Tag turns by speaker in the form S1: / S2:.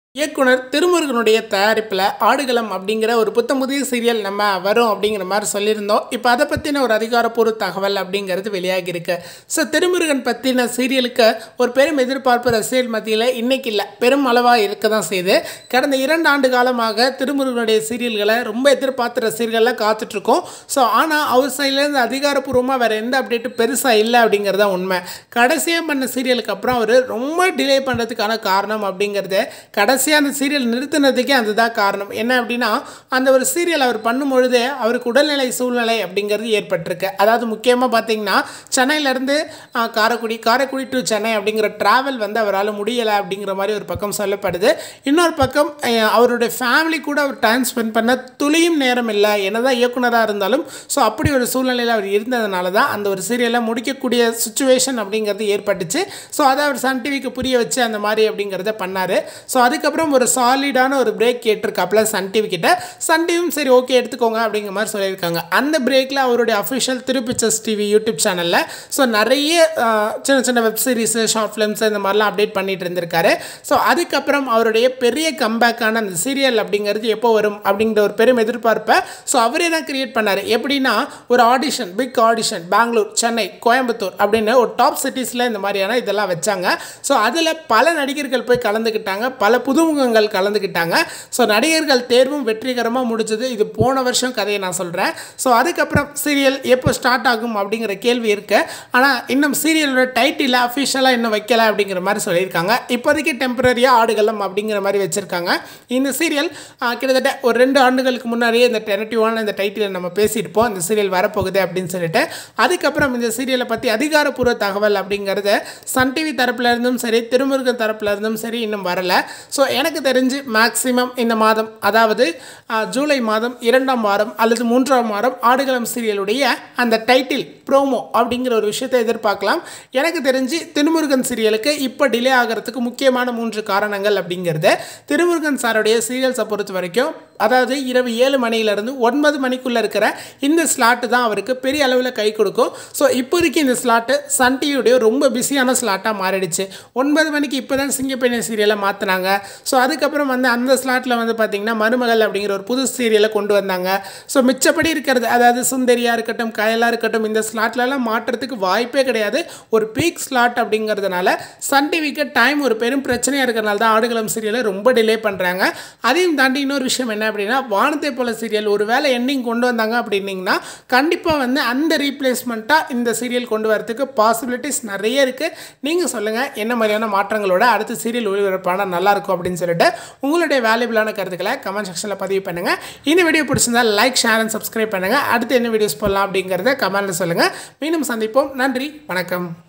S1: இயக்குனர் திருமுருகனுடைய தயாரிப்பில் ஆடுகளம் அப்படிங்கிற ஒரு புத்தம் புதிய சீரியல் நம்ம வரும் அப்படிங்கிற மாதிரி சொல்லியிருந்தோம் இப்போ அதை பற்றின ஒரு அதிகாரப்பூர்வ தகவல் அப்படிங்கிறது வெளியாகி இருக்கு ஸோ திருமுருகன் பற்றின சீரியலுக்கு ஒரு பெரும் எதிர்பார்ப்பு ரசிகர்கள் மத்தியில் இன்னைக்கு இல்லை பெரும் அளவாக இருக்க தான் செய்யுது கடந்த இரண்டு ஆண்டு காலமாக திருமுருகனுடைய சீரியல்களை ரொம்ப எதிர்பார்த்து ரசிகர்கள்லாம் காத்துட்ருக்கோம் ஸோ ஆனால் அவர் சைட்லேருந்து அதிகாரப்பூர்வமாக வேறு எந்த அப்டேட்டும் பெருசாக இல்லை அப்படிங்கிறது தான் உண்மை கடைசியாக பண்ண சீரியலுக்கு அப்புறம் அவர் ரொம்ப டிலே பண்ணுறதுக்கான காரணம் அப்படிங்கிறது கடைசியாக அந்த சீரியல் நிறுத்தினதுக்கே அதுதான் காரணம் என்ன அப்படின்னா அந்த ஒரு சீரியல் அவர் பண்ணும்பொழுது அவருக்கு உடல்நிலை சூழ்நிலை அப்படிங்கிறது ஏற்பட்டிருக்கு அதாவது முக்கியமாக பார்த்தீங்கன்னா சென்னையிலேருந்து காரைக்குடி காரைக்குடி டு சென்னை அப்படிங்கிற ட்ராவல் வந்து அவரால் முடியலை அப்படிங்கிற மாதிரி ஒரு பக்கம் சொல்லப்படுது இன்னொரு பக்கம் அஹ், அவருடைய ஃபேமிலி கூட அவர் டைம் ஸ்பெண்ட் பண்ண துளியும் நேரம் இல்லை என்னதான் இயக்குனராக இருந்தாலும் ஸோ அப்படி ஒரு சூழ்நிலையில் அவர் இருந்ததுனால தான் அந்த ஒரு சீரியலை முடிக்கக்கூடிய சுச்சுவேஷன் அப்படிங்கிறது ஏற்பட்டுச்சு ஸோ அதை அவர் சன் டிவிக்கு புரிய வச்சு அந்த மாதிரி அப்படிங்கிறத பண்ணார் ஸோ அதுக்கப்புறம் ஒரு சாலிடான ஒரு பிரேக் கேட்டிருக்காப்புல சன் டிவி கிட்ட சன் டிவியும் சரி ஓகே எடுத்துக்கோங்க அப்படிங்கிற மாதிரி சொல்லியிருக்காங்க அந்த பிரேக்கில் அவருடைய அஃபிஷியல் திருப்பிச்சர்ஸ் டிவி யூடியூப் சேனலில் ஸோ நிறைய ஆஹ், சின்ன சின்ன வெப் சீரிஸு ஷார்ட் ஃபிலிம்ஸ் இந்த மாதிரிலாம் அப்டேட் பண்ணிட்டு இருந்திருக்காரு ஸோ அதுக்கப்புறம் அவருடைய பெரிய கம்பேக்கான அந்த சீரியல் அப்படிங்கிறது எப்போ வரும் அப்படிங்கிற ஒரு பெரும் எதிர்பார்ப்பை ஸோ அவரே தான் கிரியேட் பண்ணார் எப்படின்னா ஒரு audition big audition Bengaluru Chennai Coimbatore அப்படின்னு ஒரு டாப் சிட்டிஸில் இந்த மாதிரியான இதெல்லாம் வச்சாங்க ஸோ அதில் பல நடிகர்கள் போய் கலந்துக்கிட்டாங்க பல புதுமுகங்கள் கலந்துக்கிட்டாங்க ஸோ நடிகர்கள் தேர்வும் வெற்றிகரமாக முடிஞ்சது இது போன வருஷம் கதையை நான் சொல்கிறேன் ஸோ அதுக்கப்புறம் சீரியல் எப்போ ஸ்டார்ட் ஆகும் அப்படிங்கிற கேள்வி இருக்கு ஆனால் இன்னும் சீரியலோட டைட்டில் அஃபிஷியலாக இன்னும் வைக்கல அப்படிங்கிற மாதிரி சொல்லியிருக்காங்க இப்போதைக்கு டெம்பரரியாக ஆடுகளம் அப்படிங்கிற மாதிரி வச்சுருக்காங்க இந்த சீரியல் கிட்டத்தட்ட ஒரு ரெண்டு ஆண்டுகளுக்கு முன்னாடியே இந்த டெனட்டிவான இந்த டைட்டிலை நம்ம பேசியிருப்போம் இந்த சீரியல் வரப்போகுது அப்படின்னு சொல்லிட்டு அதுக்கப்புறம் இந்த சீரியலை பற்றி அதிகாரப்பூர்வ தகவல் அப்படிங்கிறது சன் டிவி தரப்புல இருந்தும் சரி திருமுருகன் தரப்புல இருந்தும் சரி இன்னும் வரல ஸோ எனக்கு தெரிஞ்சு மேக்ஸிமம் இந்த மாதம் அதாவது ஆஹ், ஜூலை மாதம் இரண்டாம் வாரம் அல்லது மூன்றாம் வாரம் ஆடுகளம் சீரியலுடைய அந்த டைட்டில் ப்ரோமோ அப்படிங்கிற ஒரு விஷயத்தை எதிர்பார்க்கலாம் எனக்கு தெரிஞ்சு திருமுருகன் சீரியலுக்கு இப்போ டிலே ஆகிறதுக்கு முக்கியமான மூன்று காரணங்கள் அப்படிங்கிறது திருமுருகன் சாருடைய சீரியல்ஸை பொறுத்த வரைக்கும் அதாவது இரவு ஏழு மணியிலிருந்து ஒன்பது மணிக்குள்ளே இருக்கிற இந்த ஸ்லாட்டு தான் அவருக்கு பெரிய அளவில் கை கொடுக்கும் ஸோ இப்போதைக்கு இந்த ஸ்லாட்டு சன் டிவியுடைய ரொம்ப பிஸியான ஸ்லாட்டாக மாறிடுச்சு ஒன்பது மணிக்கு இப்போ தான் சிங்கப்பெண்ணை சீரியலை மாற்றினாங்க ஸோ அதுக்கப்புறம் வந்து அந்த ஸ்லாட்டில் வந்து பார்த்திங்கன்னா மருமகள் அப்படிங்கிற ஒரு புது சீரியலை கொண்டு வந்தாங்க ஸோ மிச்சப்படி இருக்கிறது அதாவது சுந்தரியாக இருக்கட்டும் கயலாக இருக்கட்டும் இந்த ஸ்லாட்லலாம் மாற்றுறதுக்கு வாய்ப்பே கிடையாது ஒரு பீக் ஸ்லாட் அப்படிங்கிறதுனால சன் டிவிக்கு டைம் ஒரு பெரும் பிரச்சனையாக இருக்கிறனால தான் ஆடுகளம் சீரியலை ரொம்ப டிலே பண்ணுறாங்க அதையும் தாண்டி இன்னொரு விஷயம் என்ன அப்படின்னா வானத்தை போல சீரியல் ஒரு வேளை எண்டிங் கொண்டு வந்தாங்க அப்படின்னீங்கன்னா கண்டிப்பாக வந்து அந்த ரீப்ளேஸ்மெண்ட்டாக இந்த சீரியல் கொண்டு வரதுக்கு பாசிபிலிட்டிஸ் நிறைய இருக்குது நீங்கள் சொல்லுங்கள் என்ன மாதிரியான மாற்றங்களோட அடுத்த சீரியல் ஒளிபரப்பான நல்லாயிருக்கும் அப்படின்னு சொல்லிட்டு உங்களுடைய வேல்யூபிளான கருத்துக்களை கமெண்ட் செக்ஷனில் பதிவு பண்ணுங்கள் இந்த வீடியோ பிடிச்சிருந்தா லைக் ஷேர் அண்ட் சப்ஸ்கிரைப் பண்ணுங்கள் அடுத்து என்ன வீடியோஸ் போடலாம் அப்படிங்கிறத கமெண்ட்டில் சொல்லுங்கள் மீண்டும் சந்திப்போம் நன்றி வணக்கம்